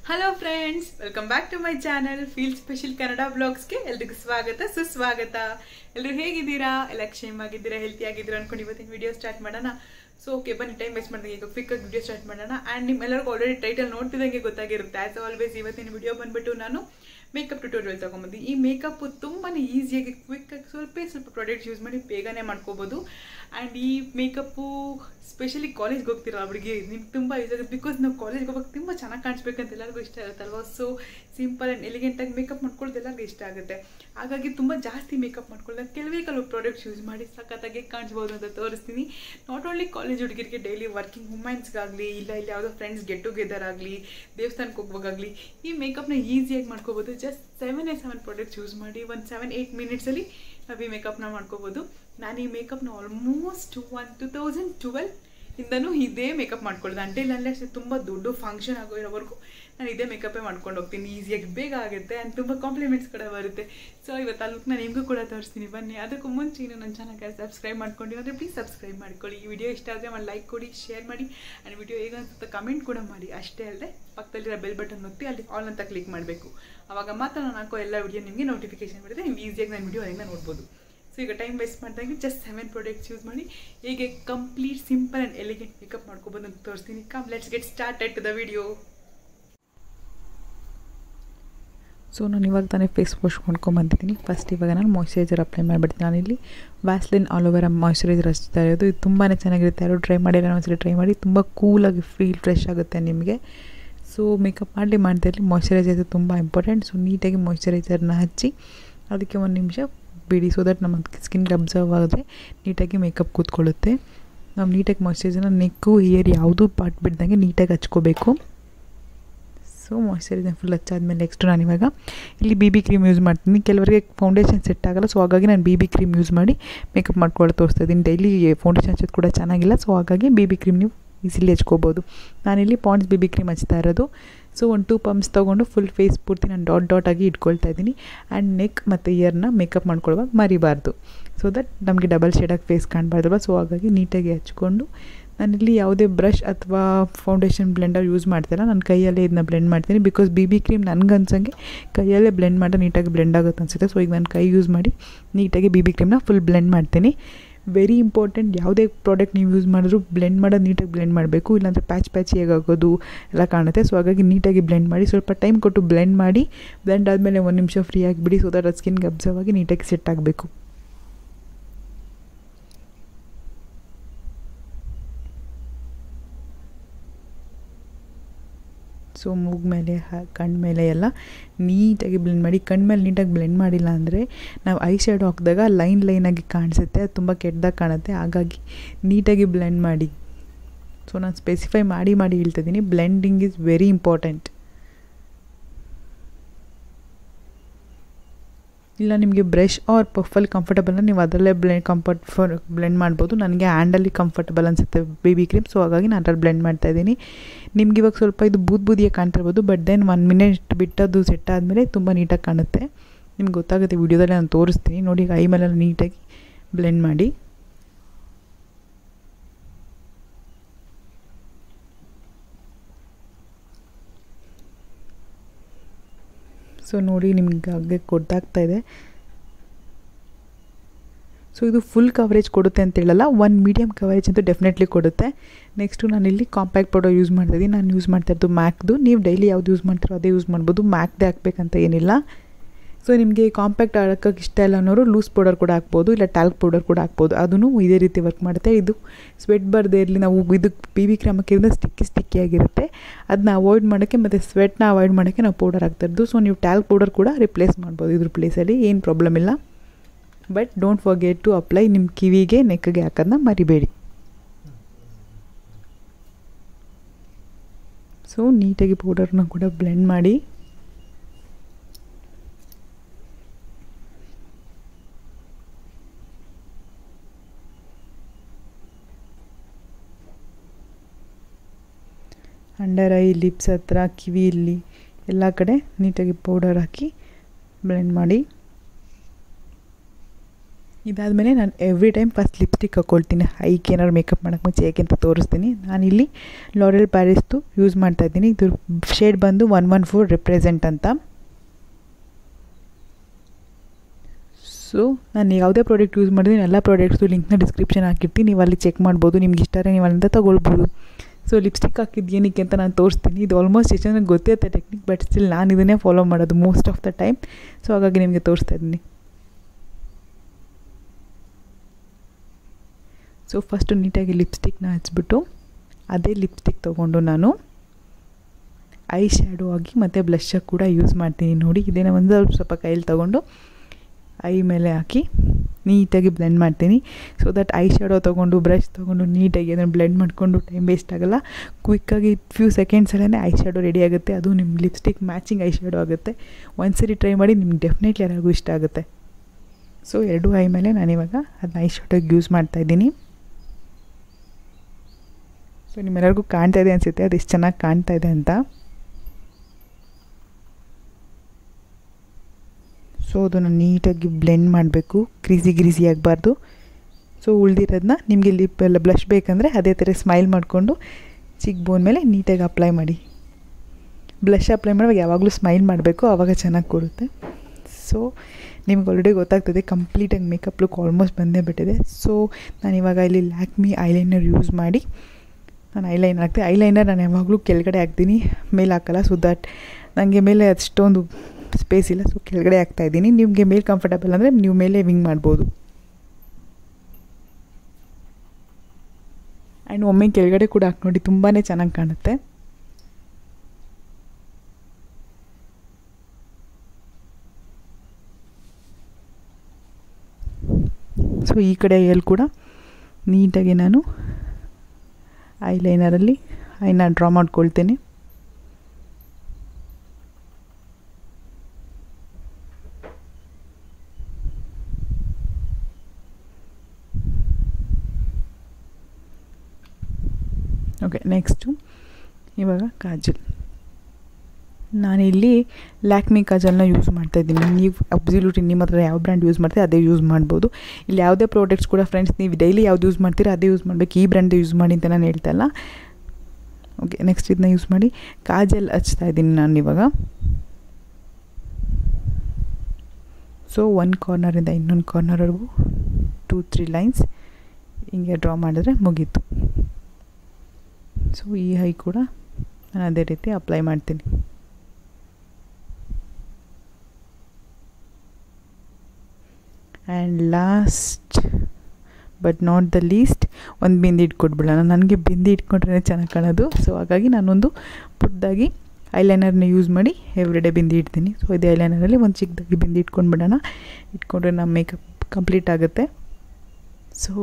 hello friends welcome back to my channel feel special Kannada ಬ್ಲಾಗ್ಸ್ಗೆ ಎಲ್ರಿಗೂ ಸ್ವಾಗತ ಸುಸ್ವಾಗತ ಎಲ್ಲರೂ ಹೇಗಿದ್ದೀರಾ ಎಲ್ಲ ಕ್ಷೇಮ ಆಗಿದ್ದೀರಾ ಹೆಲ್ತಿ ಆಗಿದ್ದೀರಾ ಅನ್ಕೊಂಡು ಇವತ್ತಿನ ವಿಡಿಯೋ ಸ್ಟಾರ್ಟ್ ಮಾಡೋಣ ಸೊ ಓಕೆ ಬನ್ನಿ ಟೈಮ್ ವೇಸ್ಟ್ ಮಾಡಿದಂಗೆ ಈಗ ಕ್ವಿಕ್ ಆಗಿ ವಿಡಿಯೋ ಸ್ಟಾರ್ಟ್ ಮಾಡೋಣ ಆ್ಯಂಡ್ ನಿಮ್ಮೆಲ್ಲರಿಗೂ ಆಲ್ರೆಡಿ ಟೈಟಲ್ ನೋಡ್ತಿದ್ದಂಗೆ ಗೊತ್ತಾಗಿರುತ್ತೆ ಆ್ಯಸ್ ಆಲ್ವೇಸ್ ಇವತ್ತಿನ ವಿಡಿಯೋ ಬಂದ್ಬಿಟ್ಟು ನಾನು ಮೇಕಪ್ ಟ್ಯೂಟೋರಿಯಲ್ ತೊಗೊಂಬಂದು ಈ ಮೇಕಪ್ ತುಂಬಾ ಈಸಿಯಾಗಿ ಕ್ವಿಕ್ಕಾಗಿ ಸ್ವಲ್ಪ ಸ್ವಲ್ಪ ಪ್ರಾಡಕ್ಟ್ಸ್ ಯೂಸ್ ಮಾಡಿ ಬೇಗನೆ ಮಾಡ್ಕೋಬೋದು ಆ್ಯಂಡ್ ಈ ಮೇಕಪ್ಪು ಸ್ಪೆಷಲಿ ಕಾಲೇಜ್ಗೆ ಹೋಗ್ತಿರಲ್ಲ ಹುಡುಗಿ ನಿಮ್ಗೆ ತುಂಬ ಯೂಸ್ ಆಗುತ್ತೆ ಬಿಕಾಸ್ ನಾವು ಕಾಲೇಜ್ಗೆ ಹೋಗೋಕೆ ತುಂಬ ಚೆನ್ನಾಗಿ ಕಾಣಿಸ್ಬೇಕಂತ ಎಲ್ಲರಿಗೂ ಇಷ್ಟ ಆಗುತ್ತಲ್ವ ಸೊ ಸಿಂಪಲ್ ಆ್ಯಂಡ್ ಎಲಿಗೆಂಟಾಗಿ ಮೇಕಪ್ ಮಾಡ್ಕೊಳ್ಳೋದು ಎಲ್ಲರಿಗೂ ಇಷ್ಟ ಆಗುತ್ತೆ ಹಾಗಾಗಿ ತುಂಬ ಜಾಸ್ತಿ ಮೇಕಪ್ ಮಾಡ್ಕೊಳ್ಳೋದು ಕೆಲವೇ ಕೆಲವು ಪ್ರಾಡಕ್ಟ್ಸ್ ಯೂಸ್ ಮಾಡಿ ಸಖತ್ತಾಗಿ ಕಾಣಿಸ್ಬೋದು ಅಂತ ತೋರಿಸ್ತೀನಿ ನಾಟ್ ಓನ್ಲಿ ಕಾಲೇಜ್ ಹುಡುಗಿರಿಗೆ ಡೈಲಿ ವರ್ಕಿಂಗ್ ವುಮೆನ್ಸ್ಗಾಗಲಿ ಇಲ್ಲ ಇಲ್ಲ ಯಾವುದೋ ಫ್ರೆಂಡ್ಸ್ ಗೆಟ್ ಟುಗೆದರ್ ಆಗಲಿ ದೇವಸ್ಥಾನಕ್ಕೆ ಹೋಗ್ಬೇಕಾಗಲಿ ಈ ಮೇಕಪ್ನ ಈಸಿಯಾಗಿ ಮಾಡ್ಕೋಬೋದು just seven A seven products use ಮಾಡಿ ಒಂದು ಸೆವೆನ್ ಏಯ್ಟ್ ಮಿನಿಟ್ಸಲ್ಲಿ ನಾವು ಈ ಮೇಕಪ್ನ ಮಾಡ್ಕೋಬೋದು ನಾನು ಈ ಮೇಕಪ್ನ almost one two thousand twelve ಇಂದನೂ ಇದೇ ಮೇಕಪ್ ಮಾಡ್ಕೊಳ್ಳೋದು ಅಂಟಿಲ್ ಅನ್ಲೆಸ್ ತುಂಬ ದೊಡ್ಡ ಫಂಕ್ಷನ್ ಆಗೋ ಇರೋವರೆಗೂ ನಾನು ಇದೇ ಮೇಕಪ್ಪೇ ಮಾಡ್ಕೊಂಡು ಹೋಗ್ತೀನಿ ಈಸಿಯಾಗಿ ಬೇಗ ಆಗುತ್ತೆ ಆ್ಯಂಡ್ ತುಂಬ ಕಾಂಪ್ಲಿಮೆಂಟ್ಸ್ ಕೂಡ ಬರುತ್ತೆ ಸೊ ಇವತ್ತು ಆ ಲುಕ್ನ ನಿಮಗೂ ಕೂಡ ತೋರಿಸ್ತೀನಿ ಬನ್ನಿ ಅದಕ್ಕೂ ಮುಂಚೆ ಇನ್ನು ನನ್ನ ಚಾನಲ್ಗೆ ಸಬ್ಸ್ಕ್ರೈಬ್ ಮಾಡ್ಕೊಂಡಿರೋದ್ರೆ ಪ್ಲೀಸ್ ಸಬ್ಸ್ಕ್ರೈಬ್ ಮಾಡ್ಕೊಳ್ಳಿ ಈ ವಿಡಿಯೋ ಇಷ್ಟ ಆದರೆ ಒಂದು ಲೈಕ್ ಕೊಡಿ ಶೇರ್ ಮಾಡಿ ಆ್ಯಂಡ್ ವಿಡಿಯೋ ಹೇಗೆ ಅನ್ಸುತ್ತೆ ಕಮೆಂಟ್ ಕೂಡ ಮಾಡಿ ಅಷ್ಟೇ ಅಲ್ಲದೆ ಪಕ್ಕದಲ್ಲಿರೋ ಬೆಲ್ ಬಟನ್ ಒತ್ತಿ ಅಲ್ಲಿ ಆಲ್ ಅಂತ ಕ್ಲಿಕ್ ಮಾಡಬೇಕು ಆವಾಗ ಮಾತ್ರ ನಾನು ಹಾಕೋ ಎಲ್ಲ ವಿಡಿಯೋ ನಿಮಗೆ ನೋಟಿಫಿಕೇಶನ್ ಬರುತ್ತೆ ನೀವು ಈಸಿಯಾಗಿ ನನ್ನ ವಿಡಿಯೋ ಅದರಿಂದ ನೋಡ್ಬೋದು ಸೊ ಈಗ ಟೈಮ್ ವೇಸ್ಟ್ ಮಾಡಿದಂಗೆ ಜಸ್ಟ್ ಸೆವೆನ್ ಪ್ರಾಡಕ್ಟ್ಸ್ ಯೂಸ್ ಮಾಡಿ ಹೇಗೆ complete simple and elegant makeup ಮಾಡ್ಕೊಬೋದು ಅಂತ ತೋರಿಸ್ತೀನಿ come let's get start at the video so ನಾನು ಇವಾಗ ತಾನೇ ಫೇಸ್ ವಾಶ್ ಮಾಡ್ಕೊಂಬಂದಿದ್ದೀನಿ ಫಸ್ಟ್ ಇವಾಗ ನಾನು ಮಾಯ್ಶ್ಚರೈಸರ್ ಅಪ್ಲೈ ಮಾಡಿಬಿಡ್ತೀನಿ ನಾನಿಲ್ಲಿ ವ್ಯಾಸ್ಲಿನ್ ಆಲೋವೆರಾ ಮಾಯ್ಶ್ಚರೈಸರ್ ಹಚ್ತಾ ಇರೋದು ಇದು ತುಂಬಾ ಚೆನ್ನಾಗಿರುತ್ತೆ ಯಾರು ಟ್ರೈ ಮಾಡಿಲ್ಲ ಒಂದ್ಸರಿ ಟ್ರೈ ಮಾಡಿ ತುಂಬ ಕೂಲಾಗಿ ಫೀಲ್ ಫ್ರೆಶ್ ಆಗುತ್ತೆ ನಿಮಗೆ ಸೊ ಮೇಕಪ್ ಮಾಡಲಿ ಮಾಡ್ತಿರಲಿ ಮಾಯ್ಶ್ಚರೈಸರ್ ತುಂಬ ಇಂಪಾರ್ಟೆಂಟ್ ಸೊ ನೀಟಾಗಿ ಮಾಯ್ಶ್ಚರೈಸರ್ನ ಹಚ್ಚಿ ಅದಕ್ಕೆ ಒಂದು ನಿಮಿಷ ಬಿಡಿ ಸೊ ದಟ್ ನಮ್ಮ ಸ್ಕಿನ್ಗೆ ಅಬ್ಸರ್ವ್ ಆದರೆ ನೀಟಾಗಿ ಮೇಕಪ್ ಕೂತ್ಕೊಳ್ಳುತ್ತೆ ನಾವು ನೀಟಾಗಿ ಮಾಯ್ಶ್ಚರೈಸರ್ನ ನೆಕ್ಕು ಇಯರ್ ಯಾವುದೂ ಪಾರ್ಟ್ ಬಿಡ್ದಂಗೆ ನೀಟಾಗಿ ಹಚ್ಕೋಬೇಕು ಸೊ ಮಾಯ್ಶ್ಚರೈಸರ್ ಫುಲ್ ಹಚ್ಚಾದ್ಮೇಲೆ ನೆಕ್ಸ್ಟು ನಾನು ಇವಾಗ ಇಲ್ಲಿ ಬಿ ಬಿ ಕ್ರೀಮ್ ಯೂಸ್ ಮಾಡ್ತೀನಿ ಕೆಲವರಿಗೆ ಫೌಂಡೇಶನ್ ಸೆಟ್ ಆಗಲ್ಲ ಸೊ ಹಾಗಾಗಿ ನಾನು ಬಿ ಬಿ ಕ್ರೀಮ್ ಯೂಸ್ ಮಾಡಿ ಮೇಕಪ್ ಮಾಡ್ಕೊಳ್ಳೋ ತೋರಿಸ್ತಾ ಇದ್ದೀನಿ ಡೈಲಿ ಫೌಂಡೇಶನ್ ಹಚ್ಚೋದು ಕೂಡ ಚೆನ್ನಾಗಿಲ್ಲ ಸೊ ಹಾಗಾಗಿ ಬಿ ಬಿ ಕ್ರೀಮ್ ನೀವು ಈಸಿಲಿ ಹಚ್ಕೋಬೋದು ನಾನಿಲ್ಲಿ ಪಾಂಡ್ಸ್ ಬಿ ಬಿ ಕ್ರೀಮ್ ಹಚ್ತಾ ಇರೋದು ಸೊ ಒಂದು ಟೂ ಪಂಪ್ಸ್ ತೊಗೊಂಡು ಫುಲ್ ಫೇಸ್ ಪೂರ್ತಿ ನಾನು ಡಾಟ್ ಡಾಟ್ ಆಗಿ ಇಟ್ಕೊಳ್ತಾ ಇದ್ದೀನಿ ಆ್ಯಂಡ್ ನೆಕ್ ಮತ್ತು ಇಯರ್ನ ಮೇಕಪ್ ಮಾಡ್ಕೊಳ್ಳುವಾಗ ಮರಿಬಾರ್ದು ಸೊ ದಟ್ ನಮಗೆ ಡಬಲ್ ಶೇಡಾಗಿ ಫೇಸ್ ಕಾಣಬಾರ್ದಲ್ವ ಸೊ ಹಾಗಾಗಿ ನೀಟಾಗಿ ಹಚ್ಕೊಂಡು ನಾನಿಲ್ಲಿ ಯಾವುದೇ ಬ್ರಷ್ ಅಥವಾ ಫೌಂಡೇಶನ್ ಬ್ಲೆಂಡರ್ ಯೂಸ್ ಮಾಡ್ತಿಲ್ಲ ನಾನು ಕೈಯಲ್ಲೇ ಇದನ್ನ ಬ್ಲೆಂಡ್ ಮಾಡ್ತೀನಿ ಬಿಕಾಸ್ ಬಿ ಬಿ ಕ್ರೀಮ್ ನನಗೆ ಅನ್ಸಂಗೆ ಕೈಯಲ್ಲೇ ಬ್ಲೆಂಡ್ ಮಾಡಿ ನೀಟಾಗಿ ಬ್ಲೆಂಡ್ ಆಗುತ್ತೆ ಅನಿಸುತ್ತೆ ಸೊ ಈಗ ನಾನು ಕೈ ಯೂಸ್ ಮಾಡಿ ನೀಟಾಗಿ ಬಿ ಬಿ ಕ್ರೀಮ್ನ ಫುಲ್ ಬ್ಲೆಂಡ್ ಮಾಡ್ತೀನಿ ವೆರಿ ಇಂಪಾರ್ಟೆಂಟ್ ಯಾವುದೇ ಪ್ರಾಡಕ್ಟ್ ನೀವು ಯೂಸ್ ಮಾಡಿದ್ರು ಬ್ಲೆಂಡ್ ಮಾಡೋದು ನೀಟಾಗಿ ಬ್ಲೆಂಡ್ ಮಾಡಬೇಕು ಇಲ್ಲಾಂದರೆ ಪ್ಯಾಚ್ ಪ್ಯಾಚ್ ಹೇಗಾಗೋದು ಎಲ್ಲ ಕಾಣುತ್ತೆ ಸೊ ಹಾಗಾಗಿ ನೀಟಾಗಿ ಬ್ಲೆಂಡ್ ಮಾಡಿ ಸ್ವಲ್ಪ ಟೈಮ್ ಕೊಟ್ಟು ಬ್ಲೆಂಡ್ ಮಾಡಿ ಬ್ಲೆಂಡ್ ಆದಮೇಲೆ ಒಂದು ನಿಮಿಷ ಫ್ರೀ ಆಗಿಬಿಡಿ ಸೊ ದಟ್ ಅದು ಸ್ಕಿನ್ಗೆ ಅಬ್ಸರ್ವ್ ಆಗಿ ನೀಟಾಗಿ ಸೆಟ್ ಆಗಬೇಕು ಸೊ ಮೂಗ್ ಮೇಲೆ ಕಣ್ಣು ಮೇಲೆ ಎಲ್ಲ ನೀಟಾಗಿ ಬ್ಲೆಂಡ್ ಮಾಡಿ ಕಣ್ಣು ಮೇಲೆ ನೀಟಾಗಿ ಬ್ಲೆಂಡ್ ಮಾಡಿಲ್ಲ ಅಂದರೆ ನಾವು ಐ ಶ್ಯಾಡೋ ಹಾಕಿದಾಗ ಲೈನ್ ಲೈನಾಗಿ ಕಾಣಿಸುತ್ತೆ ಅದು ತುಂಬ ಕೆಟ್ಟದಾಗಿ ಕಾಣುತ್ತೆ ಹಾಗಾಗಿ ನೀಟಾಗಿ ಬ್ಲೆಂಡ್ ಮಾಡಿ ಸೊ ನಾನು ಸ್ಪೆಸಿಫೈ ಮಾಡಿ ಮಾಡಿ ಹೇಳ್ತಿದ್ದೀನಿ ಬ್ಲೆಂಡಿಂಗ್ ಈಸ್ ವೆರಿ ಇಂಪಾರ್ಟೆಂಟ್ ಇಲ್ಲ ನಿಮಗೆ ಬ್ರಷ್ ಆರ್ ಪಫಲ್ಲಿ ಕಂಫರ್ಟಬಲ್ ನೀವು ಅದರಲ್ಲೇ ಬ್ಲೆಂಡ್ ಕಂಫರ್ಟ್ ಫಾರ್ ಬ್ಲೆಂಡ್ ಮಾಡ್ಬೋದು ನನಗೆ ಹ್ಯಾಂಡಲ್ಲಿ ಕಂಫರ್ಟಬಲ್ ಅನಿಸುತ್ತೆ ಬೇಬಿ ಕ್ರೀಮ್ ಸೊ ಹಾಗಾಗಿ ನಾನು ಅದ್ರಲ್ಲಿ ಬ್ಲೆಂಡ್ ಮಾಡ್ತಾಯಿದ್ದೀನಿ ನಿಮ್ಗೆ ಇವಾಗ ಸ್ವಲ್ಪ ಇದು ಬೂದ್ ಬೂದಿಯಾಗಿ ಕಾಣ್ತಿರ್ಬೋದು ಬಟ್ ದೆನ್ ಒನ್ ಮಿನಿಟ್ ಬಿಟ್ಟದ್ದು ಸೆಟ್ ಆದಮೇಲೆ ತುಂಬ ನೀಟಾಗಿ ಕಾಣುತ್ತೆ ನಿಮ್ಗೆ ಗೊತ್ತಾಗುತ್ತೆ ವಿಡಿಯೋದಲ್ಲಿ ನಾನು ತೋರಿಸ್ತೀನಿ ನೋಡಿ ಐ ಮೇಲೆಲ್ಲ ನೀಟಾಗಿ ಬ್ಲೆಂಡ್ ಮಾಡಿ ಸೊ ನೋಡಿ ನಿಮ್ಗೆ ಹಾಗೆ ಗೊತ್ತಾಗ್ತಾ ಇದೆ ಸೊ ಇದು ಫುಲ್ ಕವರೇಜ್ ಕೊಡುತ್ತೆ ಅಂತ ಹೇಳಲ್ಲ ಒನ್ ಮೀಡಿಯಮ್ ಕವರೇಜ್ ಅಂತೂ ಡೆಫಿನೆಟ್ಲಿ ಕೊಡುತ್ತೆ ನೆಕ್ಸ್ಟು ನಾನಿಲ್ಲಿ ಕಾಂಪ್ಯಾಕ್ಟ್ ಪೌಡರ್ ಯೂಸ್ ಮಾಡ್ತಾಯಿದ್ದೀನಿ ನಾನು ಯೂಸ್ ಮಾಡ್ತಾ ಇರೋದು ಮ್ಯಾಕ್ದು ನೀವು ಡೈಲಿ ಯಾವ್ದು ಯೂಸ್ ಮಾಡ್ತೀರೋ ಅದೇ ಯೂಸ್ ಮಾಡ್ಬೋದು ಮ್ಯಾಕ್ದೇ ಹಾಕ್ಬೇಕಂತ ಏನಿಲ್ಲ ಸೊ ನಿಮಗೆ ಕಾಂಪ್ಯಾಕ್ಟ್ ಹಾಕೋಕ್ಕೆ ಇಷ್ಟ ಇಲ್ಲ ಅನ್ನೋರು ಲೂಸ್ ಪೌಡರ್ ಕೂಡ ಹಾಕ್ಬೋದು ಇಲ್ಲ ಟ್ಯಾಲ್ಕ್ ಪೌಡರ್ ಕೂಡ ಹಾಕ್ಬೋದು ಅದೂ ಇದೇ ರೀತಿ ವರ್ಕ್ ಮಾಡುತ್ತೆ ಇದು ಸ್ವೆಟ್ ಬರದೇ ಇರಲಿ ನಾವು ಇದಕ್ಕೆ ಬಿ ಬಿ ಕ್ರೀಮ್ ಹಾಕಿರೋದು ಸ್ಟಿಕ್ಕಿ ಸ್ಟಿಕ್ಕಿ ಆಗಿರುತ್ತೆ ಅದನ್ನ ಅವಾಯ್ಡ್ ಮಾಡೋಕ್ಕೆ ಮತ್ತು ಸ್ವೆಟ್ನ ಅವಾಯ್ಡ್ ಮಾಡೋಕ್ಕೆ ನಾವು ಪೌಡರ್ ಹಾಕ್ತಾಯಿದ್ದು ಸೊ ನೀವು ಟ್ಯಾಲ್ಕ್ ಪೌಡರ್ ಕೂಡ ರಿಪ್ಲೇಸ್ ಮಾಡ್ಬೋದು ಇದ್ರ ಪ್ಲೇಸಲ್ಲಿ ಏನು ಪ್ರಾಬ್ಲಮ್ ಇಲ್ಲ but don't forget to apply ನಿಮ್ಮ ಕಿವಿಗೆ ನೆಕ್ಗೆ ಹಾಕೋದನ್ನ ಮರಿಬೇಡಿ ಸೊ ನೀಟಾಗಿ ಪೌಡರ್ನ ಕೂಡ ಬ್ಲೆಂಡ್ ಮಾಡಿ ಅಂಡರ್ ಐ ಲಿಪ್ಸ್ ಹತ್ರ ಕಿವಿಯಲ್ಲಿ ಎಲ್ಲ ಕಡೆ ನೀಟಾಗಿ ಪೌಡರ್ ಹಾಕಿ ಬ್ಲೆಂಡ್ ಮಾಡಿ ಇದಾದಮೇಲೆ ನಾನು ಎವ್ರಿ ಟೈಮ್ ಫಸ್ಟ್ ಲಿಪ್ಸ್ಟಿಕ್ ಹಾಕ್ಕೊಳ್ತೀನಿ ಐಗೆ ಏನಾದ್ರು ಮೇಕಪ್ ಮಾಡೋಕ್ಕೆ ಮುಂಚೆ ಹೇಗೆ ಅಂತ ತೋರಿಸ್ತೀನಿ ನಾನಿಲ್ಲಿ ಲಾರೆಲ್ ಪ್ಯಾರಿಸ್ದು ಯೂಸ್ ಮಾಡ್ತಾಯಿದ್ದೀನಿ ಇದು ಶೇಡ್ ಬಂದು ಒನ್ ಒನ್ ಫೋರ್ ರಿಪ್ರೆಸೆಂಟ್ ಅಂತ ಸೊ ನಾನು ಯಾವುದೇ ಪ್ರಾಡಕ್ಟ್ ಯೂಸ್ ಮಾಡಿದ್ದೀನಿ ಎಲ್ಲ ಪ್ರಾಡಕ್ಟ್ಸು ಲಿಂಕ್ನ ಡಿಸ್ಕ್ರಿಪ್ಷನ್ ಹಾಕಿರ್ತೀನಿ ನೀವು ಅಲ್ಲಿ ಚೆಕ್ ಮಾಡ್ಬೋದು ನಿಮ್ಗೆ ಇಷ್ಟ ನೀವು ಅಲ್ಲಿಂದ ತೊಗೊಳ್ಬೋದು ಸೊ ಲಿಪ್ಸ್ಟಿಕ್ ಹಾಕಿದ್ದು ಏನಕ್ಕೆ ಅಂತ ನಾನು ತೋರಿಸ್ತೀನಿ ಇದು ಆಲ್ಮೋಸ್ಟ್ ಎಷ್ಟು ಜನಕ್ಕೆ ಗೊತ್ತಿರುತ್ತೆ ಟೆಕ್ನಿಕ್ ಬಟ್ ಸ್ಟಿಲ್ ನಾನು ಇದನ್ನೇ ಫಾಲೋ ಮಾಡೋದು most of the time so ಹಾಗಾಗಿ ನಿಮಗೆ ತೋರಿಸ್ತಾ ಇದ್ದೀನಿ ಸೊ ಫಸ್ಟು ನೀಟಾಗಿ ಲಿಪ್ಸ್ಟಿಕ್ನ ಹಚ್ಬಿಟ್ಟು ಅದೇ ಲಿಪ್ಸ್ಟಿಕ್ ತೊಗೊಂಡು ನಾನು ಐ ಶ್ಯಾಡೋ ಆಗಿ ಮತ್ತು ಬ್ಲಷ್ ಕೂಡ ಯೂಸ್ ಮಾಡ್ತೀನಿ ನೋಡಿ ಇದೇನೋ ಒಂದು ಸ್ವಲ್ಪ ಕೈಯಲ್ಲಿ ತೊಗೊಂಡು ಐ ಮೇಲೆ ಹಾಕಿ ನೀಟಾಗಿ ಬ್ಲೆಂಡ್ ಮಾಡ್ತೀನಿ ಸೊ ದಟ್ ಐ ಶ್ಯಾಡೋ ತೊಗೊಂಡು ಬ್ರಷ್ ತೊಗೊಂಡು ನೀಟಾಗಿ ಅದನ್ನು ಬ್ಲೆಂಡ್ ಮಾಡಿಕೊಂಡು ಟೈಮ್ ವೇಸ್ಟ್ ಆಗೋಲ್ಲ ಕ್ವಿಕ್ಕಾಗಿ ಫ್ಯೂ ಸೆಕೆಂಡ್ಸಲ್ಲೇ ಐ ಶ್ಯಾಡೋ ರೆಡಿ ಆಗುತ್ತೆ ಅದು ನಿಮ್ಮ ಲಿಪ್ಸ್ಟಿಕ್ ಮ್ಯಾಚಿಂಗ್ ಐ ಶ್ಯಾಡೋ ಆಗುತ್ತೆ ಒಂದು ಸರಿ ಟ್ರೈ ಮಾಡಿ ನಿಮ್ಗೆ ಡೆಫಿನೆಟ್ಲಿ ಯಾರಿಗೂ ಇಷ್ಟ ಆಗುತ್ತೆ ಸೊ ಎರಡು ಐ ಮೇಲೆ ನಾನಿವಾಗ ಅದನ್ನ ಐ ಶ್ಯಾಡೋಗೆ ಯೂಸ್ ಮಾಡ್ತಾಯಿದ್ದೀನಿ ಸೊ ನಿಮ್ಮೆಲ್ಲರಿಗೂ ಕಾಣ್ತಾ ಇದೆ ಅನಿಸುತ್ತೆ ಅದು ಎಷ್ಟು ಚೆನ್ನಾಗಿ ಕಾಣ್ತಾ ಇದೆ ಅಂತ ಸೊ ಅದನ್ನು ನೀಟಾಗಿ ಬ್ಲೆಂಡ್ ಮಾಡಬೇಕು ಕ್ರೀಸಿ ಗ್ರೀಸಿ ಆಗಬಾರ್ದು ಸೊ ಉಳ್ದಿರೋದನ್ನ ನಿಮಗೆ ಲಿಪ್ ಎಲ್ಲ ಬ್ಲಷ್ ಬೇಕಂದರೆ ಅದೇ ಥರ ಸ್ಮೈಲ್ ಮಾಡಿಕೊಂಡು ಚಿಕ್ ಬೋನ್ ಮೇಲೆ ನೀಟಾಗಿ ಅಪ್ಲೈ ಮಾಡಿ ಬ್ಲಷ್ ಅಪ್ಲೈ ಮಾಡುವಾಗ ಯಾವಾಗಲೂ ಸ್ಮೈಲ್ ಮಾಡಬೇಕು ಆವಾಗ ಚೆನ್ನಾಗಿ ಕೊಡುತ್ತೆ ಸೊ ನಿಮ್ಗೆ ಆಲ್ರೆಡಿ ಗೊತ್ತಾಗ್ತದೆ ಕಂಪ್ಲೀಟಾಗಿ ಮೇಕಪ್ ಲುಕ್ ಆಲ್ಮೋಸ್ಟ್ ಬಂದೇ ಬಿಟ್ಟಿದೆ ಸೊ ನಾನು ಇವಾಗ ಇಲ್ಲಿ ಲ್ಯಾಕ್ಮಿ ಐಲೈನರ್ ಯೂಸ್ ಮಾಡಿ ನಾನು ಐಲೈನರ್ ಹಾಕ್ತೀನಿ ಐಲೈನರ್ ನಾನು ಯಾವಾಗಲೂ ಕೆಳಗಡೆ ಹಾಕ್ತೀನಿ ಮೇಲೆ ಹಾಕಲ್ಲ ಸೊ ದಟ್ ನನಗೆ ಮೇಲೆ ಅಷ್ಟೊಂದು ಸ್ಪೇಸ್ ಇಲ್ಲ ಸೊ ಕೆಳಗಡೆ ಹಾಕ್ತಾಯಿದ್ದೀನಿ ನಿಮಗೆ ಮೇಲೆ ಕಂಫರ್ಟಬಲ್ ಅಂದರೆ ನೀವು ಮೇಲೆ ವಿಂಗ್ ಮಾಡ್ಬೋದು ಆ್ಯಂಡ್ ಒಮ್ಮೆ ಕೆಳಗಡೆ ಕೂಡ ಹಾಕಿ ನೋಡಿ ತುಂಬಾ ಚೆನ್ನಾಗಿ ಕಾಣುತ್ತೆ ಸೊ ಈ ಕಡೆಯಲ್ಲಿ ಕೂಡ ನೀಟಾಗಿ ನಾನು ಐಲೈನರಲ್ಲಿ ಐನ ಡ್ರಾ ಮಾಡ್ಕೊಳ್ತೇನೆ ಓಕೆ ನೆಕ್ಸ್ಟು ಇವಾಗ ಕಾಜಲ್ ನಾನಿಲ್ಲಿ ಲ್ಯಾಕ್ಮಿ ಕಾಜಲ್ನ ಯೂಸ್ ಮಾಡ್ತಾಯಿದ್ದೀನಿ ನೀವು ಅಬ್ಸಲ್ಯೂಟ್ಲಿ ನಿಮ್ಮ ಹತ್ರ ಯಾವ ಬ್ರ್ಯಾಂಡ್ ಯೂಸ್ ಮಾಡ್ತೀರಿ ಅದೇ ಯೂಸ್ ಮಾಡ್ಬೋದು ಇಲ್ಲಿ ಯಾವುದೇ ಪ್ರಾಡಕ್ಟ್ಸ್ ಕೂಡ ಫ್ರೆಂಡ್ಸ್ ನೀವು ಡೈಲಿ ಯಾವ್ದು ಯೂಸ್ ಮಾಡ್ತೀರಾ ಅದೇ ಯೂಸ್ ಮಾಡಬೇಕು ಈ ಬ್ರ್ಯಾಂಡ್ ಯೂಸ್ ಮಾಡಿ ಅಂತ ನಾನು ಹೇಳ್ತಾ ಇಲ್ಲ ಓಕೆ ನೆಕ್ಸ್ಟ್ ಇದನ್ನ ಯೂಸ್ ಮಾಡಿ ಕಾಜಲ್ ಹಚ್ತಾ ಇದ್ದೀನಿ ನಾನು ಇವಾಗ ಸೊ ಒಂದು ಕಾರ್ನರಿಂದ ಇನ್ನೊಂದು ಕಾರ್ನರ್ವರೆಗೂ ಟೂ ತ್ರೀ ಲೈನ್ಸ್ ಹಿಂಗೆ ಡ್ರಾ ಮಾಡಿದ್ರೆ ಮುಗೀತು ಸೊ ಈ ಹೈ ಕೂಡ ನಾನು ಅದೇ ರೀತಿ ಅಪ್ಲೈ ಮಾಡ್ತೀನಿ and last but not the least ಒಂದು ಬಿಂದಿ ಇಟ್ಕೊಟ್ಬಿಡೋಣ ನನಗೆ ಬಿಂದಿ ಇಟ್ಕೊಂಡ್ರೆ ಚೆನ್ನಾಗಿ ಕಾಣೋದು ಸೊ ಹಾಗಾಗಿ ನಾನೊಂದು ಪುಟ್ಟದಾಗಿ ಐಲೈನರ್ನ ಯೂಸ್ ಮಾಡಿ ಎವ್ರಿಡೇ ಬಿಂದಿ ಇಡ್ತೀನಿ ಸೊ ಇದೇ ಐಲೈನರಲ್ಲಿ ಒಂದು ಚಿಕ್ಕದಾಗಿ ಬಿಂದಿ ಇಟ್ಕೊಂಡ್ಬಿಡೋಣ ಇಟ್ಕೊಂಡ್ರೆ ನಮ್ಮ ಮೇಕಪ್ ಕಂಪ್ಲೀಟ್ ಆಗುತ್ತೆ ಸೊ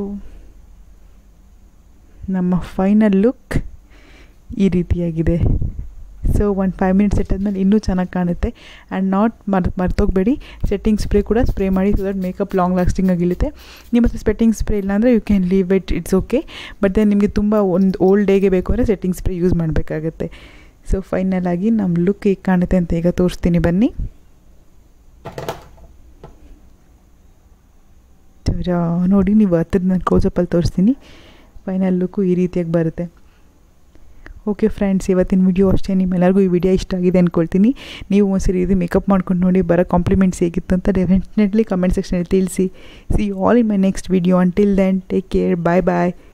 ನಮ್ಮ ಫೈನಲ್ ಲುಕ್ ಈ ರೀತಿಯಾಗಿದೆ ಸೊ ಒಂದು ಫೈವ್ ಮಿನಿಟ್ಸ್ ಸೆಟ್ಟಾದ್ಮೇಲೆ ಇನ್ನೂ ಚೆನ್ನಾಗಿ ಕಾಣುತ್ತೆ ಆ್ಯಂಡ್ ನಾಟ್ ಮರ್ ಮರ್ತೋಗಬೇಡಿ ಸೆಟ್ಟಿಂಗ್ ಸ್ಪ್ರೇ ಕೂಡ ಸ್ಪ್ರೇ ಮಾಡಿ so that makeup long lasting ಆಗಿರುತ್ತೆ ನಿಮ್ಮ ಹತ್ರ ಸೆಟ್ಟಿಂಗ್ ಸ್ಪ್ರೇ ಇಲ್ಲಾಂದರೆ you can leave it it's okay but then ನಿಮಗೆ ತುಂಬ ಒಂದು ಓಲ್ಡ್ ಡೇಗೆ ಬೇಕು ಅಂದರೆ ಸೆಟ್ಟಿಂಗ್ ಸ್ಪ್ರೇ ಯೂಸ್ ಮಾಡಬೇಕಾಗತ್ತೆ ಸೊ ಫೈನಲ್ ಆಗಿ ನಮ್ಮ ಲುಕ್ ಹೇಗೆ ಕಾಣುತ್ತೆ ಅಂತ ಈಗ ತೋರಿಸ್ತೀನಿ ಬನ್ನಿ ನೋಡಿ ನೀವು ಹತ್ತಿರದ ನಾನು ಕ್ಲೋಸಪ್ಪಲ್ಲಿ ತೋರಿಸ್ತೀನಿ ಫೈನಲ್ ಲುಕ್ಕು ಈ ರೀತಿಯಾಗಿ ಬರುತ್ತೆ ಓಕೆ ಫ್ರೆಂಡ್ಸ್ ಇವತ್ತಿನ ವಿಡಿಯೋ ಅಷ್ಟೇ ನಿಮ್ಮೆಲ್ಲರಿಗೂ ಈ ವಿಡಿಯೋ ಇಷ್ಟ ಆಗಿದೆ ಅಂದ್ಕೊಳ್ತೀನಿ ನೀವು ಒಂದ್ಸರಿ ಇದು ಮೇಕಪ್ ಮಾಡ್ಕೊಂಡು ನೋಡಿ ಬರೋ ಕಾಂಪ್ಲಿಮೆಂಟ್ಸ್ ಹೇಗಿತ್ತು ಅಂತ ಡೆಫಿನೆಟ್ಲಿ ಕಮೆಂಟ್ ಸೆಕ್ಷನಲ್ಲಿ ತಿಳಿಸಿ see all in my next video until then take care bye bye